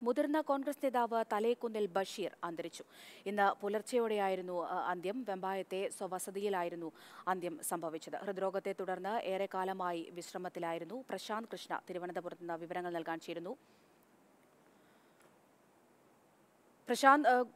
മുതിർന്ന കോൺഗ്രസ് നേതാവ് തലേക്കുന്നിൽ ബഷീർ അന്തരിച്ചു ഇന്ന് പുലർച്ചെയോടെയായിരുന്നു അ, അന്ത്യം വെമ്പായത്തെ സ്വവസതിയിലായിരുന്നു അന്ത്യം സംഭവിച്ചത് ഹൃദ്രോഗത്തെ തുടർന്ന് ഏറെക്കാലമായി വിശ്രമത്തിലായിരുന്നു പ്രശാന്ത് കൃഷ്ണ തിരുവനന്തപുരത്ത് നിന്ന് വിവരങ്ങൾ നൽകാൻ ചേരുന്നു പ്രശാന്ത് അ,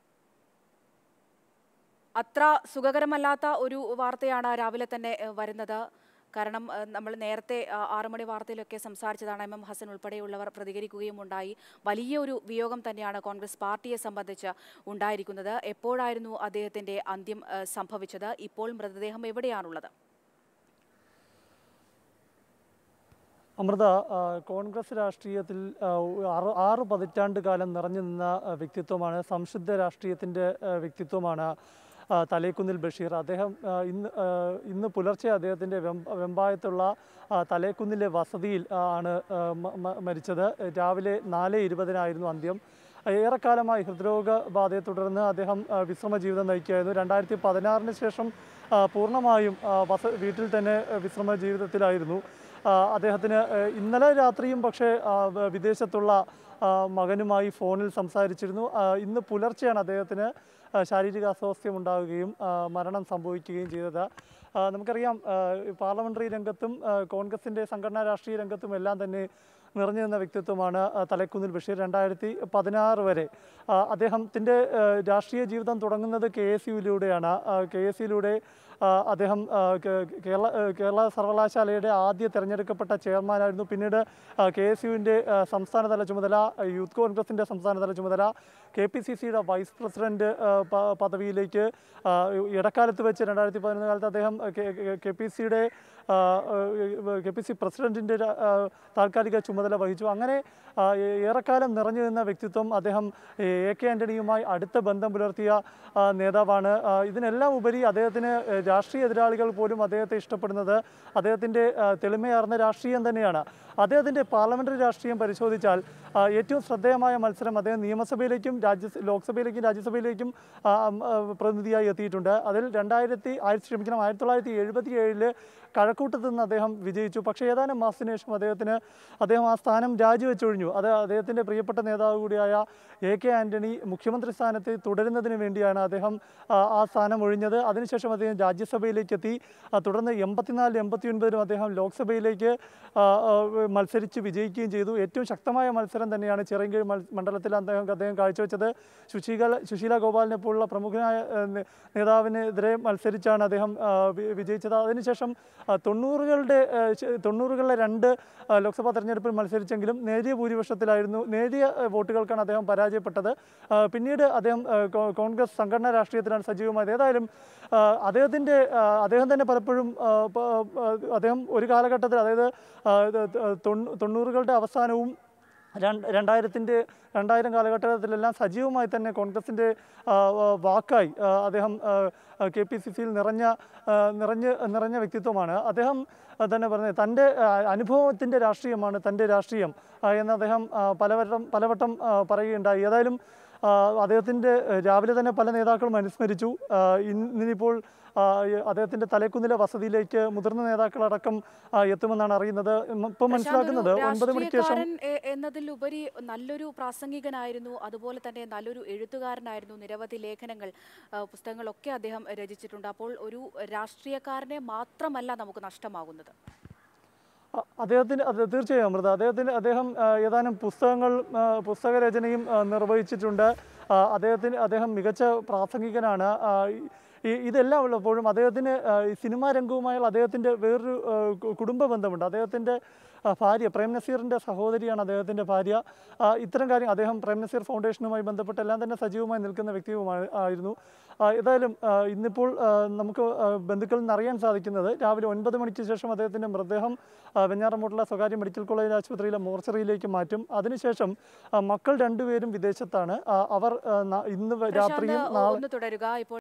അത്ര സുഖകരമല്ലാത്ത ഒരു വാർത്തയാണ് രാവിലെ തന്നെ അ, വരുന്നത് കാരണം അ, നമ്മൾ നേരത്തെ അ, ആറ് മണി വാർത്തയിലൊക്കെ സംസാരിച്ചതാണ് എം എം ഹസൻ ഉൾപ്പെടെയുള്ളവർ പ്രതികരിക്കുകയും ഉണ്ടായി വലിയ ഒരു വിയോഗം തന്നെയാണ് കോൺഗ്രസ് പാർട്ടിയെ സംബന്ധിച്ച് ഉണ്ടായിരിക്കുന്നത് എപ്പോഴായിരുന്നു അദ്ദേഹത്തിന്റെ അന്ത്യം അ, സംഭവിച്ചത് ഇപ്പോൾ മൃതദേഹം എവിടെയാണുള്ളത് അമൃത ആ, കോൺഗ്രസ് രാഷ്ട്രീയത്തിൽ ആ, ആറ് ആറ് പതിറ്റാണ്ട് കാലം നിറഞ്ഞു നിന്ന ആ, വ്യക്തിത്വമാണ് സംശുദ്ധ രാഷ്ട്രീയത്തിൻ്റെ ആ, വ്യക്തിത്വമാണ് ആ, തലേക്കുന്നിൽ ബഷീർ അദ്ദേഹം ആ, ഇന്ന് ആ, ഇന്ന് പുലർച്ചെ അദ്ദേഹത്തിൻ്റെ വെമ്പ വെമ്പായത്തുള്ള ആ, തലേക്കുന്നിലെ വസതിയിൽ ആ, ആണ് ആ, മ- മ- മരിച്ചത് രാവിലെ നാല് ഇരുപതിനായിരുന്നു അന്ത്യം ഏറെക്കാലമായി ഹൃദ്രോഗ ബാധയെ തുടർന്ന് അദ്ദേഹം ആ, വിശ്രമ ജീവിതം നയിക്കുകയായിരുന്നു രണ്ടായിരത്തി പതിനാറിന് ശേഷം ആ, പൂർണ്ണമായും ആ, വസ വീട്ടിൽ തന്നെ ആ, വിശ്രമ ജീവിതത്തിലായിരുന്നു ആ, അദ്ദേഹത്തിന് ആ, ഇന്നലെ രാത്രിയും പക്ഷേ ആ, വ- വിദേശത്തുള്ള ആ, മകനുമായി ഫോണിൽ സംസാരിച്ചിരുന്നു ആ, ഇന്ന് പുലർച്ചെയാണ് അദ്ദേഹത്തിന് ആ, ശാരീരിക അസ്വാസ്ഥ്യം ഉണ്ടാവുകയും ആ, മരണം സംഭവിക്കുകയും ചെയ്തത് ആ, നമുക്കറിയാം ആ, പാർലമെന്ററി രംഗത്തും ആ, കോൺഗ്രസിൻ്റെ സംഘടനാ രാഷ്ട്രീയ രംഗത്തും എല്ലാം തന്നെ നിറഞ്ഞു നിന്ന വ്യക്തിത്വമാണ് ആ, തലക്കുന്നിൽ ബഷീർ രണ്ടായിരത്തി പതിനാറ് വരെ ആ, അദ്ദേഹത്തിൻ്റെ ആ, രാഷ്ട്രീയ ജീവിതം തുടങ്ങുന്നത് കെ എസ് യുയിലൂടെയാണ് കെ എസ് യുയിലൂടെ അദ്ദേഹം ആ, കേ- കേരള ആ, കേരള സർവകലാശാലയുടെ ആദ്യ തിരഞ്ഞെടുക്കപ്പെട്ട ചെയർമാനായിരുന്നു പിന്നീട് കെ എസ് യുവിൻ്റെ സംസ്ഥാനതല ചുമതല ആ, യൂത്ത് കോൺഗ്രസിൻ്റെ സംസ്ഥാനതല ചുമതല കെ പി സി സിയുടെ വൈസ് പ്രസിഡന്റ് ആ, പ- പദവിയിലേക്ക് ആ, ഇടക്കാലത്ത് വെച്ച് രണ്ടായിരത്തി പതിനൊന്ന് കാലത്ത് അദ്ദേഹം കെ പി സിയുടെ കെ പി സി പ്രസിഡന്റിൻ്റെ താൽക്കാലിക ചുമതല വഹിച്ചു അങ്ങനെ ആ, ഏ- ഏറെക്കാലം നിറഞ്ഞു നിന്ന വ്യക്തിത്വം അദ്ദേഹം എ കെ ആന്റണിയുമായി അടുത്ത ബന്ധം പുലർത്തിയ ആ, നേതാവാണ് ആ, ഇതിനെല്ലാം ഉപരി അദ്ദേഹത്തിന് ഏ, രാഷ്ട്രീയ എതിരാളികൾ പോലും അദ്ദേഹത്തെ ഇഷ്ടപ്പെടുന്നത് അദ്ദേഹത്തിൻ്റെ ആ, തെളിമയാർന്ന രാഷ്ട്രീയം തന്നെയാണ് അദ്ദേഹത്തിൻ്റെ പാർലമെന്ററി രാഷ്ട്രീയം പരിശോധിച്ചാൽ ആ, ഏറ്റവും ശ്രദ്ധേയമായ മത്സരം അദ്ദേഹം നിയമസഭയിലേക്കും രാജ്യ ലോക്സഭയിലേക്കും രാജ്യസഭയിലേക്കും ആ, ആ, പ്രതിനിധിയായി എത്തിയിട്ടുണ്ട് അതിൽ രണ്ടായിരത്തി ആയിരത്തി ക്ഷമിക്കണം ആയിരത്തി തൊള്ളായിരത്തി എഴുപത്തി ഏഴില് കഴക്കൂട്ടത്ത് നിന്ന് അദ്ദേഹം വിജയിച്ചു പക്ഷേ ഏതാനും മാസത്തിന് ശേഷം അദ്ദേഹത്തിന് അദ്ദേഹം ആ സ്ഥാനം രാജിവെച്ചൊഴിഞ്ഞു അത് അദ്ദേഹത്തിൻ്റെ പ്രിയപ്പെട്ട നേതാവ് കൂടിയായ എ കെ ആന്റണി മുഖ്യമന്ത്രി സ്ഥാനത്ത് തുടരുന്നതിന് വേണ്ടിയാണ് അദ്ദേഹം ആ, ആ സ്ഥാനം ഒഴിഞ്ഞത് അതിനുശേഷം അദ്ദേഹം രാജ്യസഭയിലേക്ക് എത്തി ആ, തുടർന്ന് എൺപത്തിനാല് എൺപത്തി ഒൻപതിലും അദ്ദേഹം ലോക്സഭയിലേക്ക് ആ, ആ, മത്സരിച്ച് വിജയിക്കുകയും ചെയ്തു ഏറ്റവും ശക്തമായ മത്സരം തന്നെയാണ് ചിറങ്കീഴ് മൽ- മണ്ഡലത്തിൽ അദ്ദേഹം അദ്ദേഹം കാഴ്ചവെച്ചത് സുശീല സുശീല ഗോപാലിനെ പോലുള്ള പ്രമുഖനായ ആ, നേ- നേതാവിനെതിരെ മത്സരിച്ചാണ് അദ്ദേഹം ആ, വി- വിജയിച്ചത് അതിനുശേഷം ആ, തൊണ്ണൂറുകളുടെ ആ, ശ- തൊണ്ണൂറുകളിലെ രണ്ട് ആ, ലോക്സഭാ തെരഞ്ഞെടുപ്പിൽ മത്സരിച്ചെങ്കിലും നേരിയ ഭൂരിപക്ഷത്തിലായിരുന്നു നേരിയ ആ, വോട്ടുകൾക്കാണ് അദ്ദേഹം പരാജയപ്പെട്ടത് ആ, പിന്നീട് അദ്ദേഹം ആ, കോ- കോൺഗ്രസ് സംഘടനാ രാഷ്ട്രീയത്തിലാണ് സജീവമായത് ഏതായാലും ആ, അദ്ദേഹത്തിൻ്റെ ആ, അദ്ദേഹം തന്നെ പലപ്പോഴും ആ, പ- ആ, അദ്ദേഹം ഒരു കാലഘട്ടത്തിൽ അതായത് ആ, ഇത് തൊണ്ണൂ- തൊണ്ണൂറുകളുടെ അവസാനവും രണ്ട് രണ്ടായിരത്തിൻ്റെ രണ്ടായിരം കാലഘട്ടത്തിലെല്ലാം സജീവമായി തന്നെ കോൺഗ്രസിൻ്റെ ആ, ആ, വാക്കായി ആ, അദ്ദേഹം കെ പി സി സിയിൽ നിറഞ്ഞ ആ, നിറഞ്ഞ് നിറഞ്ഞ വ്യക്തിത്വമാണ് അദ്ദേഹം ആ, തന്നെ പറഞ്ഞത് തൻ്റെ ആ, അനുഭവത്തിൻ്റെ രാഷ്ട്രീയമാണ് തൻ്റെ രാഷ്ട്രീയം ആ, എന്ന് അദ്ദേഹം ആ, പലവട്ടം പലവട്ടം ആ, പറയുകയുണ്ടായി ഏതായാലും ആ, അദ്ദേഹത്തിൻ്റെ ആ, രാവിലെ തന്നെ പല നേതാക്കളും അനുസ്മരിച്ചു ആ, ഇന്ന് ഇന്നിപ്പോൾ ആ, ഈ അദ്ദേഹത്തിൻ്റെ തലേക്കുന്നിലെ വസതിയിലേക്ക് മുതിർന്ന നേതാക്കളടക്കം ആ, എത്തുമെന്നാണ് അറിയുന്നത് ഇപ്പം മനസ്സിലാക്കുന്നത് പ്രശാന്ത്, ഒരു ഒൻപത് മണിക്ക് ശേഷം രാഷ്ട്രീയക്കാരൻ എ- എന്നതിലുപരി നല്ലൊരു പ്രാസംഗികനായിരുന്നു അതുപോലെ തന്നെ നല്ലൊരു എഴുത്തുകാരനായിരുന്നു നിരവധി ലേഖനങ്ങൾ ആ, പുസ്തകങ്ങളൊക്കെ അദ്ദേഹം രചിച്ചിട്ടുണ്ട് അപ്പോൾ ഒരു രാഷ്ട്രീയക്കാരനെ മാത്രമല്ല നമുക്ക് നഷ്ടമാകുന്നത് അ- അദ്ദേഹത്തിന് അത് തീർച്ചയായും അമൃത അദ്ദേഹത്തിന് അദ്ദേഹം ആ, ഏതാനും പുസ്തകങ്ങൾ ആ, പുസ്തകരചനയും ആ, നിർവഹിച്ചിട്ടുണ്ട് ആ, അദ്ദേഹത്തിന് അദ്ദേഹം മികച്ച പ്രാസംഗികനാണ് ആ, ഈ- ഇതെല്ലാം ഉള്ളപ്പോഴും അദ്ദേഹത്തിന് ആ, ഈ സിനിമാ രംഗവുമായുള്ള അദ്ദേഹത്തിൻ്റെ വേറൊരു ആ, കു- കുടുംബ ബന്ധമുണ്ട് അദ്ദേഹത്തിൻ്റെ ആ, ഭാര്യ പ്രേം നസീറിൻ്റെ സഹോദരിയാണ് അദ്ദേഹത്തിൻ്റെ ഭാര്യ ആ, ഇത്തരം കാര്യം അദ്ദേഹം പ്രേം നസീർ ഫൗണ്ടേഷനുമായി ബന്ധപ്പെട്ട് എല്ലാം തന്നെ സജീവമായി നിൽക്കുന്ന വ്യക്തിയുമായി ആയിരുന്നു ആ, ഏതായാലും ആ, ഇന്നിപ്പോൾ ആ, നമുക്ക് ആ, ബന്ധുക്കളിൽ നിന്ന് അറിയാൻ സാധിക്കുന്നത് രാവിലെ ഒൻപത് മണിക്ക് ശേഷം അദ്ദേഹത്തിൻ്റെ മൃതദേഹം ആ, വെഞ്ഞാറമൂട്ടിലെ സ്വകാര്യ മെഡിക്കൽ കോളേജ് ആശുപത്രിയിലെ മോർച്ചറിയിലേക്ക് മാറ്റും അതിനുശേഷം ആ, മക്കൾ രണ്ടുപേരും വിദേശത്താണ് ആ, അവർ ആ, ന- ഇന്ന് രാത്രിയും പ്രശാന്ത് നാളെ ഒന്ന് തുടരുക ഇപ്പോൾ